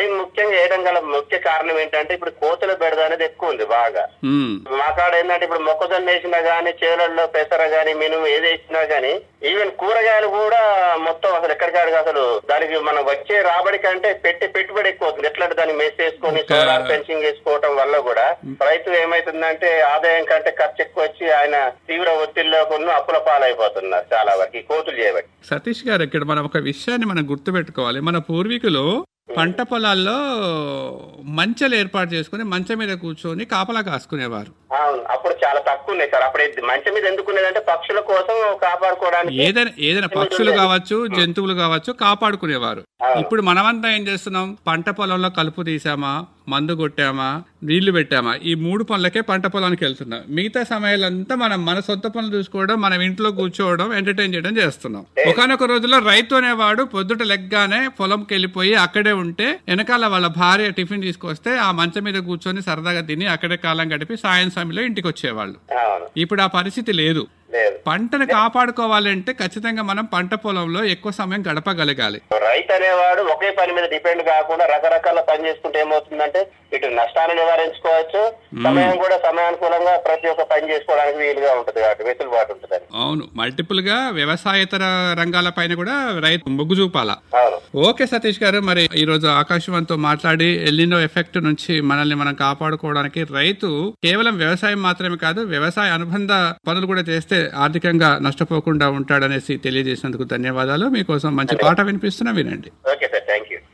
మరి ముఖ్యంగా వేయడం గల ముఖ్య కారణం ఏంటంటే ఇప్పుడు కోతుల బెడద అనేది ఎక్కువ ఉంది బాగా ఉమ్, మా కాడ ఏంటంటే ఇప్పుడు మొక్కజొన్న వేసినా గానీ చేలల్లో పెసర గానీ మినుము ఏది వేసినా గానీ ఈవెన్ కూరగాయలు కూడా మొత్తం అసలు ఎక్కడికాడికి అసలు దానికి మనం వచ్చే రాబడి కంటే పెట్టి పెట్టుబడి ఎక్కువ అవుతుంది ఎట్లంటే దాన్ని మెస్ వేసుకొని ఒక- సోలార్ ఫెన్సింగ్ వేసుకోవటం వల్ల కూడా రైతు ఏమైతుందంటే ఆదాయం కంటే ఖర్చు ఎక్కువ వచ్చి ఆయన తీవ్ర ఒత్తిడిలో కొన్ని అప్పుల పాలైపోతున్నారు చాలా వరకు ఈ కోతులు చేయబట్టి సతీష్ గారు ఇక్కడ మనం ఒక విషయాన్ని మనం గుర్తుపెట్టుకోవాలి మన పూర్వీకులు పంట పొలాల్లో మంచెలు ఏర్పాటు చేసుకుని మంచం మీద కూర్చొని కాపలా కాసుకునేవారు అవును అప్పుడు చాలా తక్కువ ఉన్నాయి సార్ అప్పుడు ఇది మంచం మీద ఎందుకు ఉన్నదంటే పక్షుల కోసం కాపాడుకోవడానికి ఏదైనా ఏదైనా పక్షులు కావచ్చు జంతువులు కావచ్చు కాపాడుకునేవారు ఇప్పుడు మనమంతా ఏం చేస్తున్నాం పంట పొలంలో కలుపు తీసామా మందు కొట్టామా నీళ్లు పెట్టామా ఈ మూడు పనులకే పంట పొలానికి వెళ్తున్నాం మిగతా సమయాలంతా మనం మన సొంత పనులు చూసుకోవడం మనం ఇంట్లో కూర్చోవడం ఎంటర్టైన్ చేయడం చేస్తున్నాం ఒకనొక రోజుల్లో రైతు అనేవాడు పొద్దుట లెగ్గానే పొలంకి వెళ్ళిపోయి అక్కడే ఉంటే వెనకాల వాళ్ళ భార్య టిఫిన్ తీసుకొస్తే ఆ మంచం మీద కూర్చొని సరదాగా తిని అక్కడే కాలం గడిపి సాయం సమయంలో ఇంటికి వచ్చేవాళ్ళు అవును ఇప్పుడు ఆ పరిస్థితి లేదు లేదు పంటను కాపాడుకోవాలంటే ఖచ్చితంగా మనం పంట పొలంలో ఎక్కువ సమయం గడపగలగాలి రైతు అనేవాడు ఒకే పని మీద డిపెండ్ కాకుండా రకరకాల పని చేసుకుంటే ఏమవుతుందంటే ఇటు నష్టాన్ని నివారించుకోవచ్చు సమయం కూడా సమయానుకూలంగా ప్రతి ఒక్క పని చేసుకోవడానికి వీలుగా ఉంటుంది కాబట్టి వెసులుబాటు ఉంటుంది అవును మల్టిపుల్ గా వ్యవసాయేతర రంగాల పైన కూడా రైతు మొగ్గు చూపాలా అవును ఓకే సతీష్ గారు మరి ఈ రోజు ఆకాశవాణితో మాట్లాడి ఎల్లినో ఎఫెక్ట్ నుంచి మనల్ని మనం కాపాడుకోవడానికి రైతు కేవలం వ్యవసాయం మాత్రమే కాదు వ్యవసాయ అనుబంధ పనులు కూడా చేస్తే ఆర్థికంగా నష్టపోకుండా ఉంటాడనేసి తెలియజేసినందుకు ధన్యవాదాలు మీకోసం మంచి పాట వినిపిస్తున్నా వినండి ఓకే సార్ థ్యాంక్ యూ